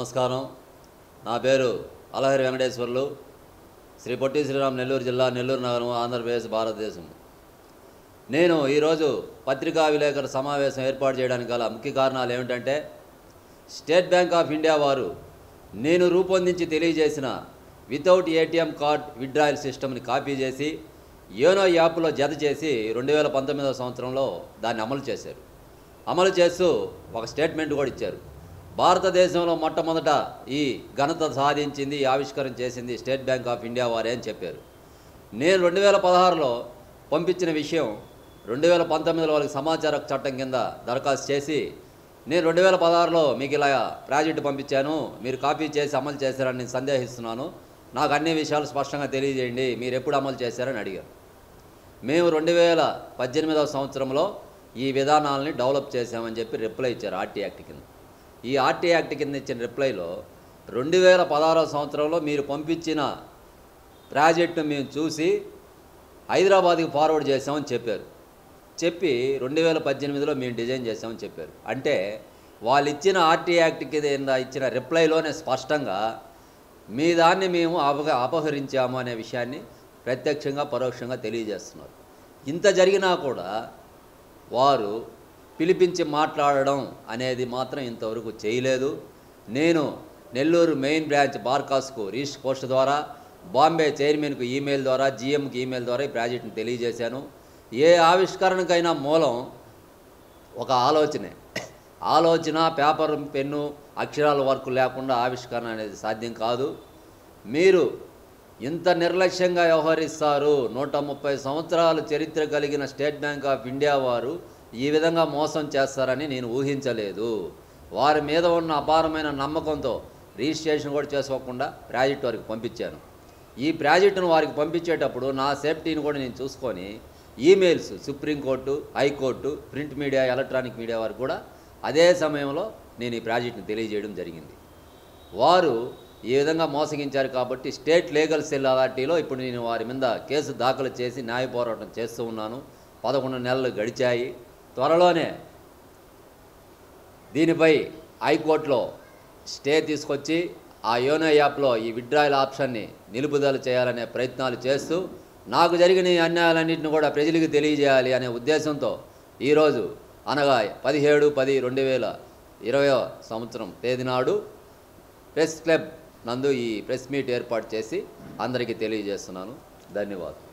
నమస్కారం నా పేరు అలహరి వెంకటేశ్వర్లు శ్రీ పొట్టి శ్రీరామ్ నెల్లూరు జిల్లా నెల్లూరు నగరం ఆంధ్రప్రదేశ్ భారతదేశం నేను ఈరోజు పత్రికా విలేకరుల సమావేశం ఏర్పాటు చేయడానికి గల ముఖ్య కారణాలు ఏమిటంటే స్టేట్ బ్యాంక్ ఆఫ్ ఇండియా వారు నేను రూపొందించి తెలియజేసిన వితౌట్ ఏటీఎం కార్డ్ విత్డ్రాయల్ సిస్టమ్ని కాపీ చేసి యోనో యాప్లో జత చేసి రెండు వేల పంతొమ్మిదవ సంవత్సరంలో దాన్ని అమలు చేశారు అమలు చేస్తూ ఒక స్టేట్మెంట్ కూడా ఇచ్చారు భారతదేశంలో మొట్టమొదట ఈ ఘనత సాధించింది ఈ ఆవిష్కరణ చేసింది స్టేట్ బ్యాంక్ ఆఫ్ ఇండియా వారే అని చెప్పారు నేను రెండు వేల పదహారులో పంపించిన విషయం రెండు వేల పంతొమ్మిదిలో వాళ్ళకి సమాచార చట్టం కింద దరఖాస్తు చేసి నేను రెండు వేల పదహారులో మీకు ఇలా ప్రాజెక్టు పంపించాను మీరు కాపీ చేసి అమలు చేశారని నేను సందేహిస్తున్నాను నాకు అన్ని విషయాలు స్పష్టంగా తెలియజేయండి మీరు ఎప్పుడు అమలు చేశారని అడిగారు మేము రెండు వేల పద్దెనిమిదవ సంవత్సరంలో ఈ విధానాలని డెవలప్ చేశామని చెప్పి రిప్లై ఇచ్చారు ఆర్టీ యాక్ట్ కింద ఈ ఆర్టీ యాక్ట్ కింద ఇచ్చిన రిప్లైలో రెండు వేల పదహారవ సంవత్సరంలో మీరు పంపించిన ప్రాజెక్టు మేము చూసి హైదరాబాద్కి ఫార్వర్డ్ చేసామని చెప్పారు చెప్పి రెండు వేల పద్దెనిమిదిలో మేము డిజైన్ చేసామని చెప్పారు అంటే వాళ్ళు ఇచ్చిన ఆర్టీ యాక్ట్ కింద ఇచ్చిన రిప్లైలోనే స్పష్టంగా మీ దాన్ని మేము అపహ అపహరించాము అనే విషయాన్ని ప్రత్యక్షంగా పరోక్షంగా తెలియజేస్తున్నారు ఇంత జరిగినా కూడా వారు పిలిపించి మాట్లాడడం అనేది మాత్రం ఇంతవరకు చేయలేదు నేను నెల్లూరు మెయిన్ బ్రాంచ్ బార్కాస్కు రీస్ట్ పోస్ట్ ద్వారా బాంబే చైర్మన్కు ఈమెయిల్ ద్వారా జీఎంకి ఈమెయిల్ ద్వారా ఈ ప్రాజెక్టును తెలియజేశాను ఏ ఆవిష్కరణకైనా మూలం ఒక ఆలోచనే ఆలోచన పేపర్ పెన్ను అక్షరాల వర్క్ లేకుండా ఆవిష్కరణ అనేది సాధ్యం కాదు మీరు ఇంత నిర్లక్ష్యంగా వ్యవహరిస్తారు నూట ముప్పై సంవత్సరాలు చరిత్ర కలిగిన స్టేట్ బ్యాంక్ ఆఫ్ ఇండియా వారు ఈ విధంగా మోసం చేస్తారని నేను ఊహించలేదు వారి మీద ఉన్న అపారమైన నమ్మకంతో రిజిస్ట్రేషన్ కూడా చేసుకోకుండా ప్రాజెక్ట్ వారికి పంపించాను ఈ ప్రాజెక్టును వారికి పంపించేటప్పుడు నా సేఫ్టీని కూడా నేను చూసుకొని emails supreme court high court print media electronic media వారికి కూడా అదే సమయంలో నేను ఈ ప్రాజెక్టును తెలియజేయడం జరిగింది వారు ఈ విధంగా మోసగించారు కాబట్టి స్టేట్ లీగల్ సెల్ అథారిటీలో ఇప్పుడు నేను వారి మీద కేసు దాఖలు చేసి న్యాయ పోరాటం చేస్తూ ఉన్నాను పదకొండు నెలలు గడిచాయి త్వరలోనే దీనిపై హైకోర్టులో స్టే తీసుకొచ్చి ఆ యోనో యాప్లో ఈ విత్డ్రాయల్ ఆప్షన్ని నిలుపుదల చేయాలనే ప్రయత్నాలు చేస్తూ నాకు జరిగిన ఈ అన్యాయాలన్నింటిని కూడా ప్రజలకు తెలియజేయాలి అనే ఉద్దేశంతో ఈరోజు అనగా పదిహేడు పది రెండు వేల ఇరవై సంవత్సరం తేదీ నాడు ప్రెస్ క్లబ్ నందు ఈ ప్రెస్ మీట్ ఏర్పాటు చేసి అందరికీ తెలియజేస్తున్నాను ధన్యవాదాలు